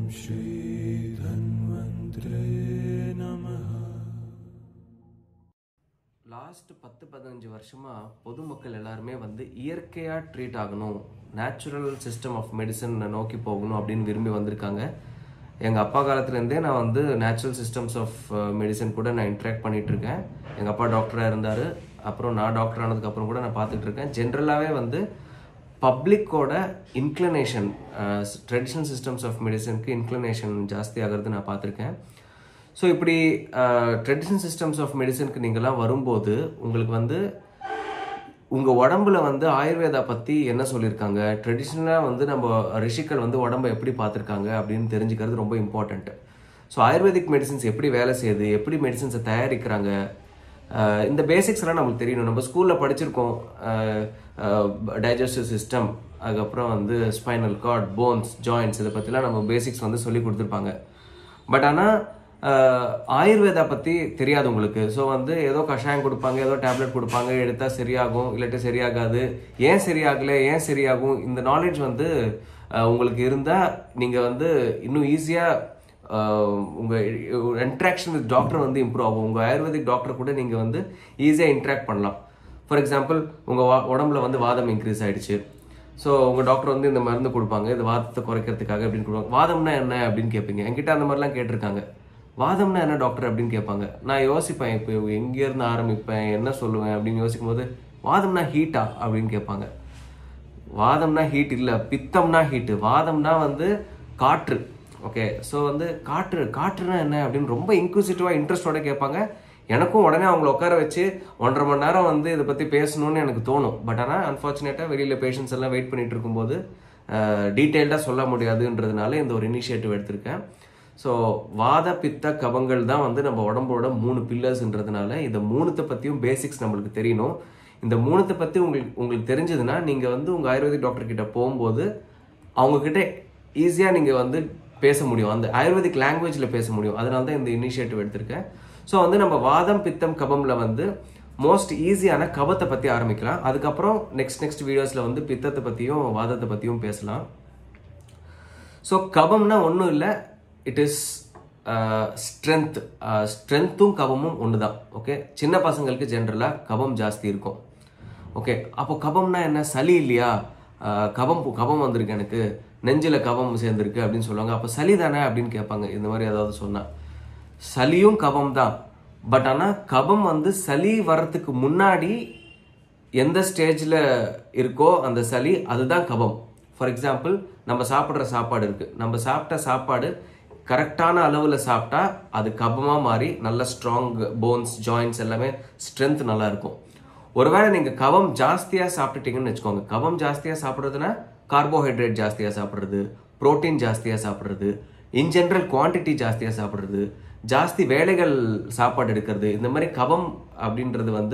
श्रीधन्वन्त्रे नमः லாஸ்ட் பத்து பதினஞ்சு வருஷமா பொதுமக்கள் எல்லாருமே வந்து இயற்கையா ட்ரீட் ஆகணும் நேச்சுரல் சிஸ்டம் ஆஃப் மெடிசன் நோக்கி போகணும் அப்படின்னு விரும்பி வந்திருக்காங்க எங்க அப்பா காலத்துல இருந்தே நான் வந்து நேச்சுரல் சிஸ்டம்ஸ் ஆஃப் மெடிசன் கூட நான் இன்ட்ராக்ட் பண்ணிட்டு இருக்கேன் எங்க அப்பா டாக்டரா இருந்தாரு அப்புறம் நான் டாக்டர் ஆனதுக்கு அப்புறம் கூட நான் பார்த்துட்டு இருக்கேன் ஜென்ரலாகவே வந்து பப்ளிக்கோட இன்க்ளனேஷன் ட்ரெடிஷ்னல் சிஸ்டம்ஸ் ஆஃப் மெடிசனுக்கு இன்க்ளனேஷன் ஜாஸ்தி ஆகிறது நான் பார்த்துருக்கேன் ஸோ இப்படி ட்ரெடிஷ்னல் சிஸ்டம்ஸ் ஆஃப் மெடிசனுக்கு நீங்கள்லாம் வரும்போது உங்களுக்கு வந்து உங்கள் உடம்புல வந்து ஆயுர்வேதா பற்றி என்ன சொல்லியிருக்காங்க ட்ரெடிஷ்னலாக வந்து நம்ம ரிஷிக்கள் வந்து உடம்பை எப்படி பார்த்துருக்காங்க அப்படின்னு தெரிஞ்சுக்கிறது ரொம்ப இம்பார்ட்டண்ட்டு ஸோ ஆயுர்வேதிக் மெடிசின்ஸ் எப்படி வேலை செய்யுது எப்படி மெடிசின்ஸை தயாரிக்கிறாங்க அஹ் இந்த பேசிக்ஸ் எல்லாம் நமக்கு தெரியணும் நம்ம ஸ்கூலில் படிச்சிருக்கோம் டைஜஸ்டிவ் சிஸ்டம் அதுக்கப்புறம் வந்து ஸ்பைனல் கார்ட் போன்ஸ் ஜாயின்ஸ் இதை பற்றிலாம் நம்ம பேசிக்ஸ் வந்து சொல்லி கொடுத்துருப்பாங்க பட் ஆனால் ஆயுர்வேதா பற்றி தெரியாது உங்களுக்கு ஸோ வந்து ஏதோ கஷாயம் கொடுப்பாங்க ஏதோ டேப்லெட் கொடுப்பாங்க எடுத்தால் சரியாகும் இல்லாட்டி சரியாகாது ஏன் சரியாகலை ஏன் சரியாகும் இந்த நாலேஜ் வந்து அஹ், உங்களுக்கு இருந்தால் நீங்கள் வந்து இன்னும் ஈஸியாக உங்கள் இன்ட்ராக்ஷன் வித் டாக்டர் வந்து இம்ப்ரூவ் ஆகும் உங்கள் ஆயுர்வேதிக் டாக்டர் கூட நீங்கள் வந்து ஈஸியாக இன்ட்ராக்ட் பண்ணலாம் ஃபார் எக்ஸாம்பிள் உங்கள் உடம்புல வந்து வாதம் இன்க்ரீஸ் ஆயிடுச்சு ஸோ உங்கள் டாக்டர் வந்து இந்த மருந்து கொடுப்பாங்க இந்த வாதத்தை குறைக்கிறதுக்காக அப்படின்னு கொடுப்பாங்க வாதம்னா என்ன அப்படின்னு கேட்பீங்க என்கிட்ட அந்த மாதிரிலாம் கேட்டிருக்காங்க வாதம்னா என்ன டாக்டர் அப்படின்னு கேட்பாங்க நான் யோசிப்பேன் இப்போ எங்கேருந்து ஆரம்பிப்பேன் என்ன சொல்லுவேன் அப்படின்னு யோசிக்கும் போது வாதம்னா ஹீட்டா அப்படின்னு கேட்பாங்க வாதம்னா ஹீட் இல்லை பித்தம்னா ஹீட்டு வாதம்னா வந்து காற்று ஓகே ஸோ வந்து காற்று காற்றுனா என்ன அப்படின்னு ரொம்ப இன்க்யூசிட்டிவாக இன்ட்ரெஸ்டோட கேட்பாங்க எனக்கும் உடனே அவங்கள உட்கார வச்சு ஒன்றரை மணி நேரம் வந்து இதை பற்றி பேசணும்னு எனக்கு தோணும் பட் ஆனால் அன்ஃபார்ச்சுனேட்டாக வெளியில் பேஷண்ட்ஸ் எல்லாம் வெயிட் பண்ணிட்டு இருக்கும்போது டீட்டெயில்டாக சொல்ல முடியாதுன்றதுனால இந்த ஒரு இனிஷியேட்டிவ் எடுத்திருக்கேன் ஸோ வாத பித்த கபங்கள் தான் வந்து நம்ம உடம்போட மூணு பில்லர்ஸ்ன்றதுனால இந்த மூணுத்தை பற்றியும் பேசிக்ஸ் நம்மளுக்கு தெரியணும் இந்த மூணுத்தை பற்றி உங்களுக்கு உங்களுக்கு தெரிஞ்சதுன்னா நீங்கள் வந்து உங்கள் ஆயுர்வேதிக் டாக்டர் கிட்ட போகும்போது அவங்கக்கிட்ட ஈஸியாக நீங்கள் வந்து பேச முடியும் அந்த ஆயுர்வேதிக் லாங்குவேஜில் பேச முடியும் அதனால தான் இந்த இனிஷியேட்டிவ் எடுத்திருக்கேன் ஸோ வந்து நம்ம வாதம் பித்தம் கபம்ல வந்து மோஸ்ட் ஈஸியான கபத்தை பற்றி ஆரம்பிக்கலாம் அதுக்கப்புறம் நெக்ஸ்ட் நெக்ஸ்ட் வீடியோஸில் வந்து பித்தத்தை பற்றியும் வாதத்தை பற்றியும் பேசலாம் ஸோ கபம்னா ஒன்றும் இல்லை இட் இஸ் ஸ்ட்ரென்த் ஸ்ட்ரென்த்தும் கபமும் ஒன்று தான் ஓகே சின்ன பசங்களுக்கு ஜென்ரலாக கபம் ஜாஸ்தி இருக்கும் ஓகே அப்போ கபம்னா என்ன சளி இல்லையா அஹ், கபம் கபம் வந்திருக்கு எனக்கு நெஞ்சில் கபம் சேர்ந்துருக்கு அப்படின்னு சொல்லுவாங்க அப்போ சளி தானே அப்படின்னு கேட்பாங்க இந்த மாதிரி ஏதாவது சொன்னா சளியும் கபம் தான் பட் ஆனால் கபம் வந்து சளி வர்றதுக்கு முன்னாடி எந்த ஸ்டேஜில் இருக்கோ அந்த சளி அதுதான் கபம் ஃபார் எக்ஸாம்பிள் நம்ம சாப்பிட்ற சாப்பாடு இருக்குது நம்ம சாப்பிட்ட சாப்பாடு கரெக்டான அளவில் சாப்பிட்டா அது கபமாக மாறி நல்ல ஸ்ட்ராங் போன்ஸ் ஜாயின்ஸ் எல்லாமே ஸ்ட்ரென்த் நல்லா இருக்கும் ஒருவேளை நீங்கள் கபம் ஜாஸ்தியாக சாப்பிட்டுட்டீங்கன்னு வச்சுக்கோங்க கபம் ஜாஸ்தியாக சாப்பிட்றதுனா கார்போஹைட்ரேட் ஜாஸ்தியாக சாப்பிட்றது புரோட்டீன் ஜாஸ்தியாக சாப்பிட்றது இன் ஜென்ரல் குவான்டிட்டி ஜாஸ்தியாக சாப்பிட்றது ஜாஸ்தி வேலைகள் சாப்பாடு எடுக்கிறது இந்த மாதிரி கபம் அப்படின்றது வந்து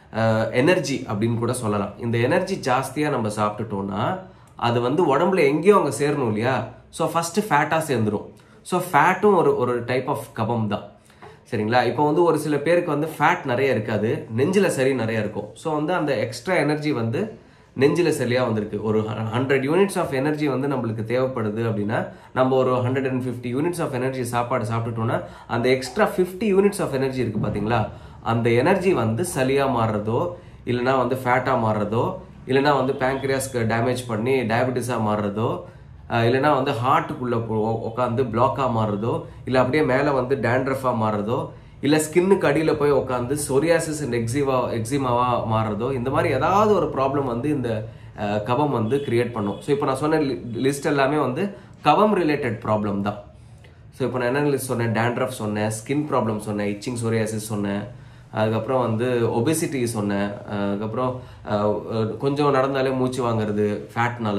எனர்ஜி அப்படின்னு கூட சொல்லலாம் இந்த எனர்ஜி ஜாஸ்தியாக நம்ம சாப்பிட்டுட்டோம்னா அது வந்து உடம்புல எங்கேயோ அங்கே சேரணும் இல்லையா ஸோ ஃபஸ்ட்டு ஃபேட்டாக சேர்ந்துரும் ஸோ ஃபேட்டும் ஒரு ஒரு டைப் ஆஃப் கபம் தான் சரிங்களா இப்போ வந்து ஒரு சில பேருக்கு வந்து ஃபேட் நிறைய இருக்காது நெஞ்சில் சரி நிறைய இருக்கும் ஸோ வந்து அந்த எக்ஸ்ட்ரா எனர்ஜி வந்து நெஞ்சில் சரியாக வந்திருக்கு ஒரு ஹண்ட்ரட் யூனிட்ஸ் ஆஃப் எனர்ஜி வந்து நம்மளுக்கு தேவைப்படுது அப்படின்னா நம்ம ஒரு hundred and fifty units of energy சாப்பாடு சாப்பிட்டுட்டோம்னா அந்த extra fifty units of energy இருக்குது பார்த்தீங்களா அந்த எனர்ஜி வந்து சளியாக மாறுறதோ இல்லைனா வந்து ஃபேட்டாக மாறுறதோ இல்லைனா வந்து பேங்க்ரியாஸ்க்கு டேமேஜ் பண்ணி டயபெட்டிஸாக மாறுறதோ அஹ் இல்லைனா வந்து ஹார்ட்டுக்குள்ளே உட்காந்து பிளாக்காக மாறுறதோ இல்லை அப்படியே மேலே வந்து டேண்ட்ரஃபாக மாறுறதோ இல்லை ஸ்கின்னுக்கு அடியில் போய் உட்காந்து சொரியாசிஸ் அண்ட் எக்ஸிவா எக்ஸிமாவாக மாறுறதோ இந்த மாதிரி ஏதாவது ஒரு ப்ராப்ளம் வந்து இந்த அஹ், கபம் வந்து கிரியேட் பண்ணும் ஸோ இப்போ நான் சொன்ன லிஸ்ட் எல்லாமே வந்து கபம் ரிலேட்டட் ப்ராப்ளம் தான் ஸோ இப்போ நான் என்ன லிஸ்ட் சொன்னேன் டேண்ட்ரஃப் சொன்னேன் ஸ்கின் ப்ராப்ளம் சொன்னேன் இச்சிங் சொரியாசிஸ் சொன்னேன் அதுக்கப்புறம் வந்து ஒபிசிட்டி சொன்னேன் அதுக்கப்புறம் அஹ், அஹ், கொஞ்சம் நடந்தாலே மூச்சு வாங்குறது ஃபேட்னால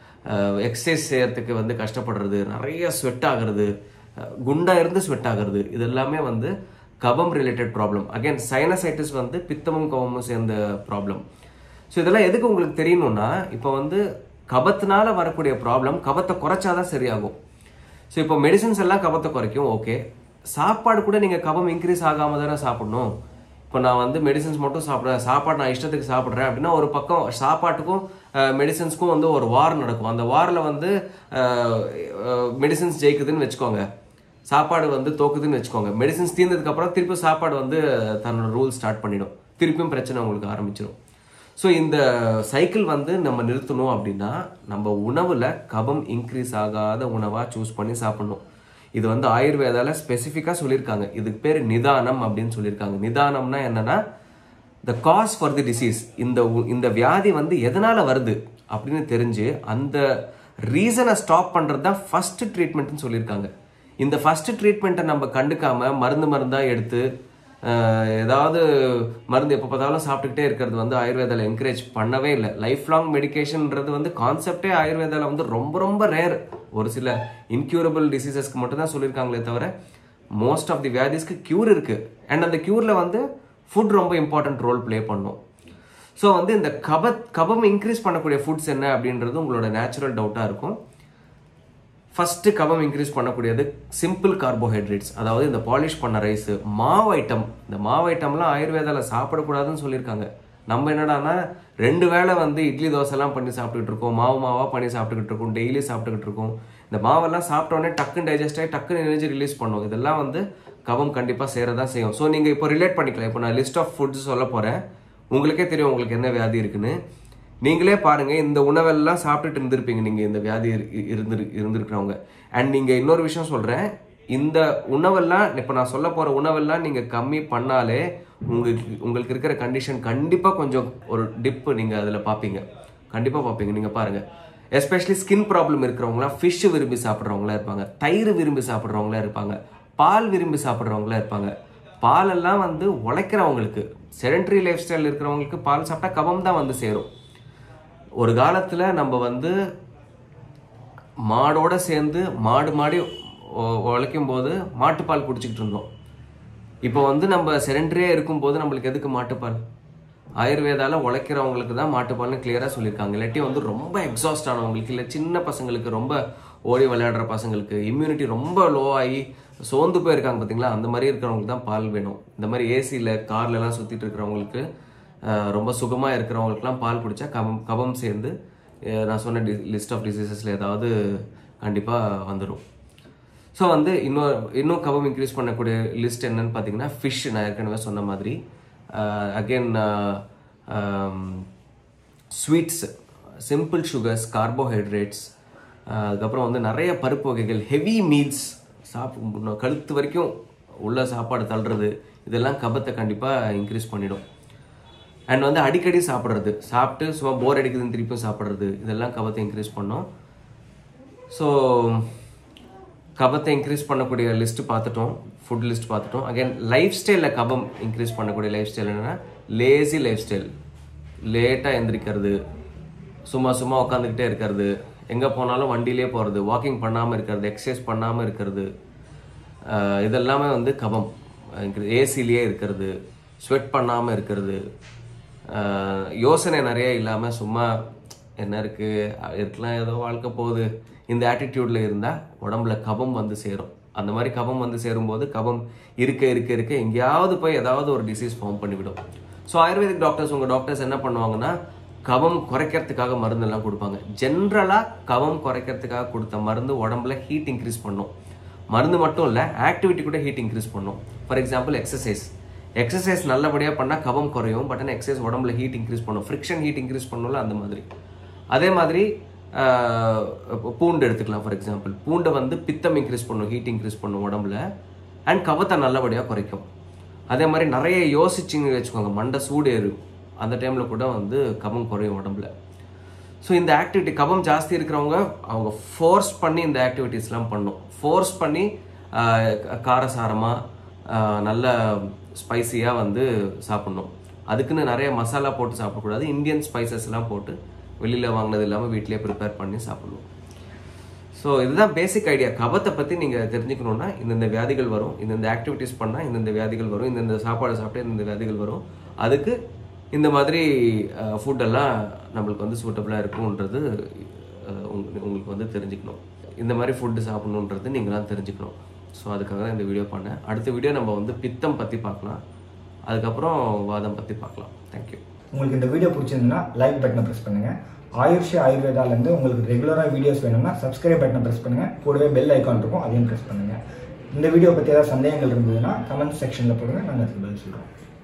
எக்ஸசைஸ் செய்யறதுக்கு வந்து கஷ்டப்படுறது நிறைய ஸ்வெட் ஆகுறது அஹ், குண்டா இருந்து ஸ்வெட் ஆகுறது இது எல்லாமே வந்து கபம் ரிலேட்டட் ப்ராப்ளம் அகைன் சைனசைட்டிஸ் வந்து பித்தமும் கபமும் சேர்ந்த ப்ராப்ளம் ஸோ இதெல்லாம் எதுக்கு உங்களுக்கு தெரியணும்னா இப்போ வந்து கபத்தினால வரக்கூடிய ப்ராப்ளம் கபத்தை குறைச்சாதான் சரியாகும் ஸோ இப்போ மெடிசின்ஸ் எல்லாம் கபத்தை குறைக்கும் ஓகே சாப்பாடு கூட நீங்கள் கபம் இன்க்ரீஸ் ஆகாம தானே சாப்பிடணும் இப்போ நான் வந்து மெடிசன்ஸ் மட்டும் சாப்பிட்றேன் சாப்பாடு நான் இஷ்டத்துக்கு சாப்பிட்றேன் அப்படின்னா ஒரு பக்கம் சாப்பாட்டுக்கும் மெடிசன்ஸ்க்கும் வந்து ஒரு வார் நடக்கும் அந்த வாரில் வந்து மெடிசன்ஸ் ஜெயிக்குதுன்னு வச்சுக்கோங்க சாப்பாடு வந்து தோக்குதுன்னு வச்சுக்கோங்க மெடிசன்ஸ் தீர்ந்ததுக்கு அப்புறம் திருப்பி சாப்பாடு வந்து தன்னோட ரூல் ஸ்டார்ட் பண்ணிடும் திருப்பியும் பிரச்சனை உங்களுக்கு ஆரம்பிச்சிடும் ஸோ இந்த சைக்கிள் வந்து நம்ம நிறுத்தணும் அப்படின்னா நம்ம உணவில் கபம் இன்க்ரீஸ் ஆகாத உணவாக சூஸ் பண்ணி சாப்பிடணும் இது வந்து ஆயுர்வேதால ஸ்பெசிஃபிக்காக சொல்லியிருக்காங்க இதுக்கு பேர் நிதானம் அப்படின்னு சொல்லியிருக்காங்க நிதானம்னா என்னன்னா the cause for the disease இந்த உ- இந்த வியாதி வந்து எதனால வருது அப்படின்னு தெரிஞ்சு அந்த ரீசனை ஸ்டாப் பண்ணுறது தான் ஃபர்ஸ்ட் ட்ரீட்மெண்ட்னு சொல்லியிருக்காங்க இந்த ஃபர்ஸ்ட் ட்ரீட்மெண்ட்டை நம்ம கண்டுக்காம மருந்து மருந்தா எடுத்து அஹ், ஏதாவது மருந்து எப்போ பார்த்தாலும் சாப்பிட்டுக்கிட்டே இருக்கிறது வந்து ஆயுர்வேதால என்கரேஜ் பண்ணவே இல்லை லைஃப் லாங் மெடிகேஷன்ன்றது வந்து கான்செப்டே ஆயுர்வேதால வந்து ரொம்ப ரொம்ப ரேர் ஒரு சில இன்க்யூரபிள் டிசீசஸ்க்கு மட்டும் தான் சொல்லியிருக்காங்களே தவிர மோஸ்ட் ஆஃப் தி வியாதிஸ்க்கு க்யூர் இருக்கு அண்ட் அந்த க்யூரில் வந்து ஃபுட் ரொம்ப இம்பார்ட்டன்ட் ரோல் ப்ளே பண்ணும் ஸோ வந்து இந்த கப கபம் இன்க்ரீஸ் பண்ணக்கூடிய ஃபுட்ஸ் என்ன அப்படின்றது உங்களோட நேச்சுரல் டவுட்டாக இருக்கும் ஃபர்ஸ்ட் கபம் இன்க்ரீஸ் பண்ணக்கூடியது சிம்பிள் கார்போஹைட்ரேட்ஸ் அதாவது இந்த பாலிஷ் பண்ண ரைஸ் மாவு ஐட்டம் இந்த மாவு ஐட்டம்லாம் ஆயுர்வேதால சாப்பிடக்கூடாதுன்னு சொல்லியிருக்காங்க நம்ம என்னடான்னா ரெண்டு வேளை வந்து இட்லி தோசைலாம் பண்ணி சாப்பிட்டுக்கிட்டு இருக்கோம் மாவு மாவாக பண்ணி சாப்பிட்டுக்கிட்டு இருக்கோம் டெய்லி சாப்பிட்டுக்கிட்டு இருக்கோம் இந்த மாவெல்லாம் சாப்பிட்ட உடனே டக்குன்னு டைஜஸ்ட் ஆகி டக்குன்னு எனர்ஜி ரிலீஸ் பண்ணும் இதெல்லாம் வந்து கபம் கண்டிப்பாக சேரதான் செய்யும் ஸோ நீங்கள் இப்போ ரிலேட் பண்ணிக்கலாம் இப்போ நான் லிஸ்ட் ஆஃப் ஃபுட்ஸ் சொல்ல போகிறேன் உங்களுக்கே தெரியும் உங்களுக்கு என்ன வியாதி இருக்குன்னு நீங்களே பாருங்க இந்த உணவெல்லாம் சாப்பிட்டுட்டு இருந்திருப்பீங்க நீங்க இந்த வியாதி இரு- இருந்து இருந்திருக்கிறவங்க அண்ட் நீங்க இன்னொரு விஷயம் சொல்றேன் இந்த உணவெல்லாம் இப்போ நான் சொல்ல போற உணவெல்லாம் நீங்க கம்மி பண்ணாலே உங்களுக்கு உங்களுக்கு இருக்கிற கண்டிஷன் கண்டிப்பா கொஞ்சம் ஒரு டிப் நீங்க அதுல பாப்பீங்க கண்டிப்பா பாப்பீங்க நீங்க பாருங்க எஸ்பெஷலி ஸ்கின் ப்ராப்ளம் இருக்கிறவங்களாம் ஃபிஷ் விரும்பி சாப்பிட்றவங்களா இருப்பாங்க தயிர் விரும்பி சாப்பிட்றவங்களா இருப்பாங்க பால் விரும்பி சாப்பிட்றவங்களா இருப்பாங்க பாலெல்லாம் வந்து உழைக்கிறவங்களுக்கு செடன்ட்ரி லைஃப் ஸ்டைல் இருக்கிறவங்களுக்கு பால் சாப்பிட்டா கபம் தான் வந்து சேரும் ஒரு காலத்துல நம்ம வந்து மாடோட சேர்ந்து மாடு மாடி உ- உழைக்கும் போது மாட்டுப்பால் குடிச்சிக்கிட்டு இருந்தோம் இப்போ வந்து நம்ம செரண்டரியே இருக்கும்போது நம்மளுக்கு எதுக்கு மாட்டுப்பால் ஆயுர்வேதால உழைக்கிறவங்களுக்கு தான் மாட்டுப்பால்னு கிளியரா சொல்லியிருக்காங்க இல்லாட்டி வந்து ரொம்ப எக்ஸாஸ்ட் ஆனவங்களுக்கு இல்லை சின்ன பசங்களுக்கு ரொம்ப ஓடி விளையாடுற பசங்களுக்கு இம்யூனிட்டி ரொம்ப லோ ஆகி சோர்ந்து போயிருக்காங்க பார்த்தீங்களா அந்த மாதிரி இருக்கிறவங்களுக்கு தான் பால் வேணும் இந்த மாதிரி ஏசியில் கார்ல எல்லாம் சுத்திட்டு இருக்கிறவங்களுக்கு அஹ், ரொம்ப சுகமா இருக்கிறவங்களுக்குலாம் பால் குடிச்சா கபம் கபம் சேர்ந்து அஹ், நான் சொன்ன லிஸ்ட் ஆஃப் டிசீசஸ்ல ஏதாவது கண்டிப்பா வந்துடும் ஸோ வந்து இன்னும் இன்னும் கபம் இன்க்ரீஸ் பண்ணக்கூடிய லிஸ்ட் என்னன்னு பார்த்தீங்கன்னா ஃபிஷ் நான் ஏற்கனவே சொன்ன மாதிரி again sweets simple sugars carbohydrates அதுக்கப்புறம் வந்து நிறைய பருப்பு வகைகள் ஹெவி மீல்ஸ் சாப்பிட கழுத்து வரைக்கும் உள்ள சாப்பாடு தள்ளுறது இதெல்லாம் கபத்தை கண்டிப்பாக இன்க்ரீஸ் பண்ணிடும் அண்ட் வந்து அடிக்கடி சாப்பிட்றது சாப்பிட்டு சும்மா போர் அடிக்குதுன்னு திருப்பியும் சாப்பிட்றது இதெல்லாம் கபத்தை இன்க்ரீஸ் பண்ணும் ஸோ கபத்தை இன்க்ரீஸ் பண்ணக்கூடிய லிஸ்ட் பார்த்துட்டோம் ஃபுட் லிஸ்ட் பார்த்துட்டோம் அகைன் லைஃப் ஸ்டைலில் கபம் இன்க்ரீஸ் பண்ணக்கூடிய லைஃப் ஸ்டைல் என்னன்னா லேசி லைஃப் ஸ்டைல் லேட்டாக எந்திரிக்கிறது சும்மா சும்மா உட்காந்துக்கிட்டே இருக்கிறது எங்கே போனாலும் வண்டியிலே போகிறது வாக்கிங் பண்ணாமல் இருக்கிறது எக்ஸசைஸ் பண்ணாமல் இருக்கிறது ஆஹ் இதெல்லாமே வந்து கபம் ஏசிலேயே இருக்கிறது ஸ்வெட் பண்ணாமல் இருக்கிறது ஆஹ் யோசனை நிறைய இல்லாமல் சும்மா என்ன இருக்கு இருக்கலாம் ஏதோ வாழ்க்கை போகுது இந்த ஆட்டிடியூட்ல இருந்தால் உடம்புல கபம் வந்து சேரும் அந்த மாதிரி கபம் வந்து சேரும்போது கபம் இருக்க இருக்க இருக்க எங்கேயாவது போய் ஏதாவது ஒரு டிசீஸ் ஃபார்ம் பண்ணிவிடும் ஸோ ஆயுர்வேதிக் டாக்டர்ஸ் உங்கள் டாக்டர்ஸ் என்ன பண்ணுவாங்கன்னா கபம் குறைக்கிறதுக்காக மருந்தெல்லாம் கொடுப்பாங்க ஜென்ரலாக கபம் குறைக்கிறதுக்காக கொடுத்த மருந்து உடம்புல ஹீட் இன்க்ரீஸ் பண்ணும் மருந்து மட்டும் இல்லை ஆக்டிவிட்டி கூட ஹீட் இன்க்ரீஸ் பண்ணும் ஃபார் எக்ஸாம்பிள் எக்ஸசைஸ் எக்ஸசைஸ் நல்லபடியாக பண்ணால் கபம் குறையும் பட் ஆனால் எக்ஸசைஸ் உடம்புல ஹீட் இன்க்ரீஸ் பண்ணும் ஃப்ரிக்ஷன் ஹீட் இன்க்ரீஸ் பண்ணும்ல அந்த மாதிரி அதே மாதிரி ஆஹ், இப்போ பூண்டு எடுத்துக்கலாம் ஃபார் எக்ஸாம்பிள் பூண்டை வந்து பித்தம் இன்க்ரீஸ் பண்ணும் ஹீட் இன்க்ரீஸ் பண்ணும் உடம்புல அண்ட் கபத்தை நல்லபடியாக குறைக்கும் அதே மாதிரி நிறைய யோசிச்சிங்கன்னு வச்சுக்கோங்க மண்டை சூடு ஏறும் அந்த டைமில் கூட வந்து கபம் குறையும் உடம்புல ஸோ இந்த ஆக்டிவிட்டி கபம் ஜாஸ்தி இருக்கிறவங்க அவங்க ஃபோர்ஸ் பண்ணி இந்த ஆக்டிவிட்டீஸ்லாம் பண்ணும் ஃபோர்ஸ் பண்ணி ஆஹ், க- காரசாரமாக நல்ல ஸ்பைசியாக வந்து சாப்பிடணும் அதுக்குன்னு நிறைய மசாலா போட்டு சாப்பிடக்கூடாது இந்தியன் ஸ்பைசஸ்லாம் போட்டு வெளியில் வாங்கினது இல்லாமல் வீட்டிலேயே ப்ரிப்பேர் பண்ணி சாப்பிடணும் ஸோ இதுதான் பேசிக் ஐடியா கபத்தை பற்றி நீங்கள் தெரிஞ்சுக்கணுன்னா இந்தந்த வியாதிகள் வரும் இந்தந்த ஆக்டிவிட்டீஸ் பண்ணால் இந்தந்த வியாதிகள் வரும் இந்தந்த சாப்பாடு சாப்பிட்டு இந்தந்த வியாதிகள் வரும் அதுக்கு இந்த மாதிரி ஃபுட்டெல்லாம் நம்மளுக்கு வந்து சூட்டபுளாக இருக்கும்ன்றது அஹ், உங்க- உங்களுக்கு வந்து தெரிஞ்சுக்கணும் இந்த மாதிரி ஃபுட்டு சாப்பிடணுன்றது நீங்களாம் தெரிஞ்சுக்கணும் ஸோ அதுக்காக தான் இந்த வீடியோ பண்ணேன் அடுத்த வீடியோ நம்ம வந்து பித்தம் பற்றி பார்க்கலாம் அதுக்கப்புறம் வாதம் பற்றி பார்க்கலாம் தேங்க்யூ உங்களுக்கு இந்த வீடியோ பிடிச்சிருந்ததுன்னா லைக் பட்டனை ப்ரெஸ் பண்ணுங்க ஆயுஷ் ஆயுர்வேதாலேருந்து உங்களுக்கு ரெகுலராக வீடியோஸ் வேணும்னா சப்ஸ்கிரைப் பட்டனை ப்ரெஸ் பண்ணுங்க கூடவே பெல் ஐக்கான் இருக்கும் அதையும் ப்ரெஸ் பண்ணுங்க இந்த வீடியோ பற்றி ஏதாவது சந்தேகங்கள் இருந்ததுன்னா கமெண்ட் செக்ஷனில் போடுங்க நாங்கள் அதுக்கு பதில் சொல்கிறோம்